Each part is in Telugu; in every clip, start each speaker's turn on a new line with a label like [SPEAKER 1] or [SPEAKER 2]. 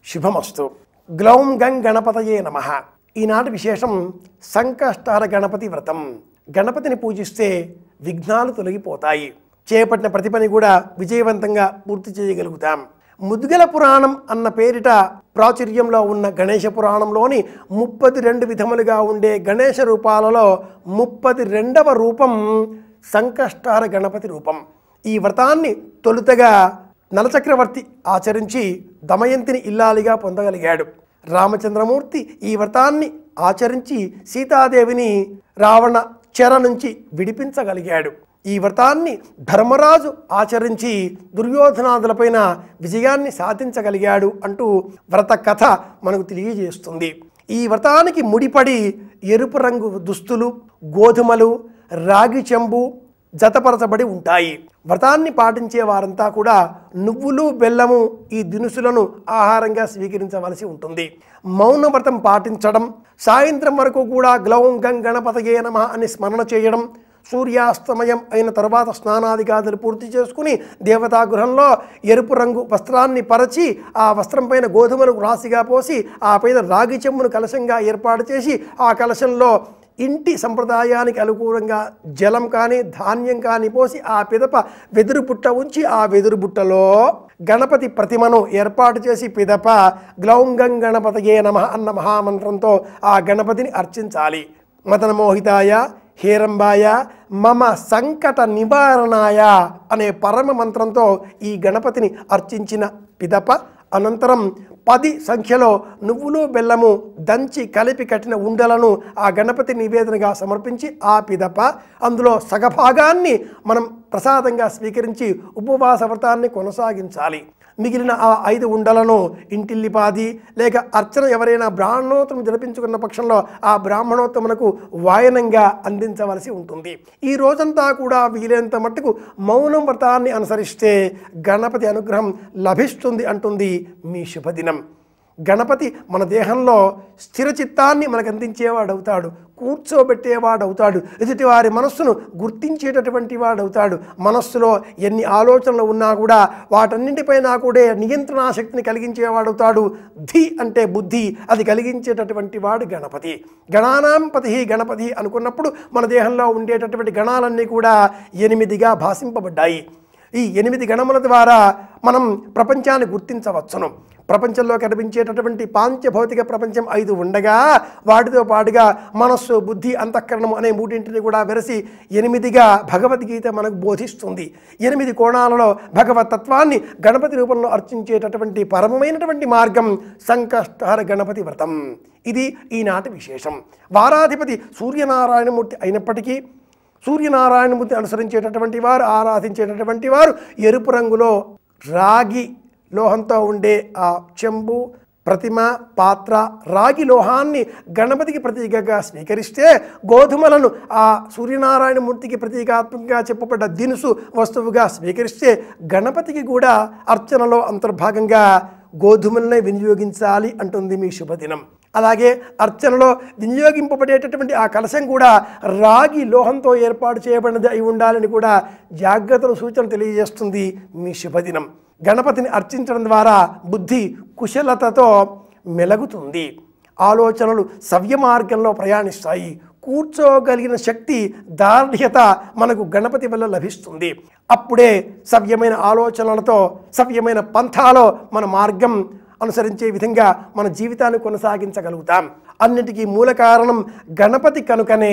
[SPEAKER 1] శుభమస్తు గ్లౌం గం గణపతయే నమ ఈనాటి విశేషం సంకష్టహర గణపతి వ్రతం గణపతిని పూజిస్తే విఘ్నాలు తొలగిపోతాయి చేపట్టిన ప్రతి పని కూడా విజయవంతంగా పూర్తి చేయగలుగుతాం ముద్గల పురాణం అన్న పేరిట ప్రాచుర్యంలో ఉన్న గణేష పురాణంలోని ముప్పది రెండు విధములుగా ఉండే గణేష రూపాలలో ముప్పది రెండవ రూపం సంకష్టహర గణపతి రూపం ఈ వ్రతాన్ని తొలుతగా నలచక్రవర్తి ఆచరించి దమయంతిని ఇల్లాలిగా పొందగలిగాడు రామచంద్రమూర్తి ఈ వ్రతాన్ని ఆచరించి సీతాదేవిని రావణ చెర నుంచి విడిపించగలిగాడు ఈ వ్రతాన్ని ధర్మరాజు ఆచరించి దుర్యోధనాదులపైన విజయాన్ని సాధించగలిగాడు అంటూ వ్రత కథ మనకు తెలియజేస్తుంది ఈ వ్రతానికి ముడిపడి ఎరుపు రంగు దుస్తులు గోధుమలు రాగి చెంబు జతపరచబడి ఉంటాయి వ్రతాన్ని పాటించే వారంతా కూడా నువ్వులు బెల్లము ఈ దినుసులను ఆహారంగా స్వీకరించవలసి ఉంటుంది మౌన వ్రతం పాటించడం సాయంత్రం వరకు కూడా గ్లౌం గం గణపతయే నమ అని స్మరణ చేయడం సూర్యాస్తమయం అయిన తర్వాత స్నానాదిగాదులు పూర్తి చేసుకుని దేవతాగృహంలో ఎరుపు రంగు వస్త్రాన్ని పరచి ఆ వస్త్రం పైన గోధుమలు రాశిగా పోసి ఆ పైన రాగి చెమ్మును కలశంగా ఏర్పాటు చేసి ఆ కలశంలో ఇంటి సంప్రదాయానికి అనుకూలంగా జలం కానీ ధాన్యం కానీ పోసి ఆ పిదప వెదురు బుట్ట ఉంచి ఆ వెదురు బుట్టలో గణపతి ప్రతిమను ఏర్పాటు చేసి పిదప గ్లౌంగం గణపతయే నమ అన్న మహామంత్రంతో ఆ గణపతిని అర్చించాలి మదనమోహితాయ హేరంబాయ మమ సంకట నివారణాయ అనే పరమ మంత్రంతో ఈ గణపతిని అర్చించిన పిదప అనంతరం పది సంఖ్యలో నువ్వులు బెల్లము దంచి కలిపి కట్టిన ఉండలను ఆ గణపతి నివేదనగా సమర్పించి ఆ పిదప అందులో సగభాగాన్ని మనం ప్రసాదంగా స్వీకరించి ఉపవాస వ్రతాన్ని కొనసాగించాలి మిగిలిన ఆ ఐదు ఉండలను ఇంటిల్లిపాది లేక అర్చన ఎవరైనా బ్రాహ్మణోత్తరం జరిపించుకున్న పక్షంలో ఆ బ్రాహ్మణోత్తమునకు వాయనంగా అందించవలసి ఉంటుంది ఈ రోజంతా కూడా వీలైనంత మట్టుకు మౌనం వ్రతాన్ని అనుసరిస్తే గణపతి అనుగ్రహం లభిస్తుంది అంటుంది మీ శుభదినం గణపతి మన దేహంలో స్థిర చిత్తాన్ని మనకు అందించేవాడవుతాడు కూర్చోబెట్టేవాడవుతాడు ఎదుటివారి మనస్సును గుర్తించేటటువంటి వాడవుతాడు మనస్సులో ఎన్ని ఆలోచనలు ఉన్నా కూడా వాటన్నింటిపైన కూడా నియంత్రణా శక్తిని కలిగించేవాడవుతాడు ధి అంటే బుద్ధి అది కలిగించేటటువంటి వాడు గణపతి గణానాం పతి గణపతి అనుకున్నప్పుడు మన దేహంలో ఉండేటటువంటి గణాలన్నీ కూడా ఎనిమిదిగా భాషింపబడ్డాయి ఈ ఎనిమిది గణముల ద్వారా మనం ప్రపంచాన్ని గుర్తించవచ్చును ప్రపంచంలో కనిపించేటటువంటి పాంచభౌతిక ప్రపంచం ఐదు ఉండగా వాటితో పాటుగా మనస్సు బుద్ధి అంతఃకరణం అనే మూడింటిని కూడా వెరసి ఎనిమిదిగా భగవద్గీత మనకు బోధిస్తుంది ఎనిమిది కోణాలలో భగవత్ తత్వాన్ని గణపతి రూపంలో అర్చించేటటువంటి పరమమైనటువంటి మార్గం సంకష్టహర గణపతి వ్రతం ఇది ఈనాటి విశేషం వారాధిపతి సూర్యనారాయణమూర్తి అయినప్పటికీ సూర్యనారాయణమూర్తి అనుసరించేటటువంటి వారు ఆరాధించేటటువంటి వారు ఎరుపు రంగులో రాగి లోహంతో ఉండే ఆ చెంబు ప్రతిమ పాత్ర రాగి లోహాన్ని గణపతికి ప్రతీకగా స్వీకరిస్తే గోధుమలను ఆ సూర్యనారాయణమూర్తికి ప్రతీకాత్మకంగా చెప్పబడ్డ దినుసు వస్తువుగా స్వీకరిస్తే గణపతికి కూడా అర్చనలో అంతర్భాగంగా గోధుమలనే వినియోగించాలి అంటుంది మీ శుభదినం అలాగే అర్చనలో వినియోగింపబడేటటువంటి ఆ కలశం కూడా రాగి లోహంతో ఏర్పాటు చేయబడినది అయి ఉండాలని కూడా జాగ్రత్తలు సూచన తెలియజేస్తుంది మీ శుభదినం గణపతిని అర్చించడం ద్వారా బుద్ధి కుశలతతో మెలగుతుంది ఆలోచనలు సవ్య మార్గంలో ప్రయాణిస్తాయి కూర్చోగలిగిన శక్తి దార్ఢ్యత మనకు గణపతి వల్ల లభిస్తుంది అప్పుడే సవ్యమైన ఆలోచనలతో సవ్యమైన పంథాలో మన మార్గం అనుసరించే విధంగా మన జీవితాన్ని కొనసాగించగలుగుతాం అన్నిటికీ మూల కారణం గణపతి కనుకనే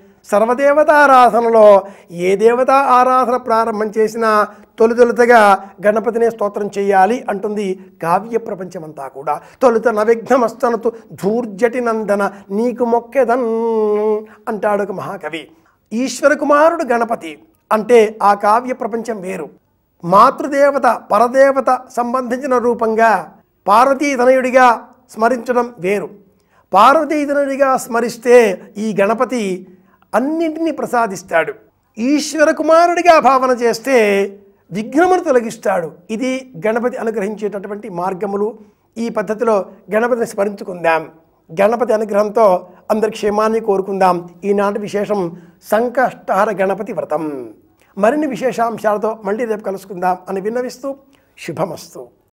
[SPEAKER 1] సర్వదేవతారాధనలో ఏ దేవతా ఆరాధన ప్రారంభం చేసినా తొలుతొలుతగా గణపతినే స్తోత్రం చేయాలి అంటుంది కావ్య ప్రపంచమంతా కూడా తొలుత నవిఘ్నమస్తనతు ధూర్జటి నందన నీకు మొక్కెదన్ అంటాడు ఒక మహాకవి ఈశ్వర కుమారుడు గణపతి అంటే ఆ కావ్య ప్రపంచం వేరు మాతృదేవత పరదేవత సంబంధించిన రూపంగా పార్వతీతనయుడిగా స్మరించడం వేరు పార్వతీతనయుడిగా స్మరిస్తే ఈ గణపతి అన్నింటినీ ప్రసాదిస్తాడు ఈశ్వర కుమారుడిగా భావన చేస్తే విఘ్నమును తొలగిస్తాడు ఇది గణపతి అనుగ్రహించేటటువంటి మార్గములు ఈ పద్ధతిలో గణపతిని స్మరించుకుందాం గణపతి అనుగ్రహంతో అందరి క్షేమాన్ని కోరుకుందాం ఈనాటి విశేషం సంకష్టహర గణపతి వ్రతం మరిన్ని విశేషాంశాలతో మళ్ళీ రేపు కలుసుకుందాం అని విన్నవిస్తూ శుభమస్తు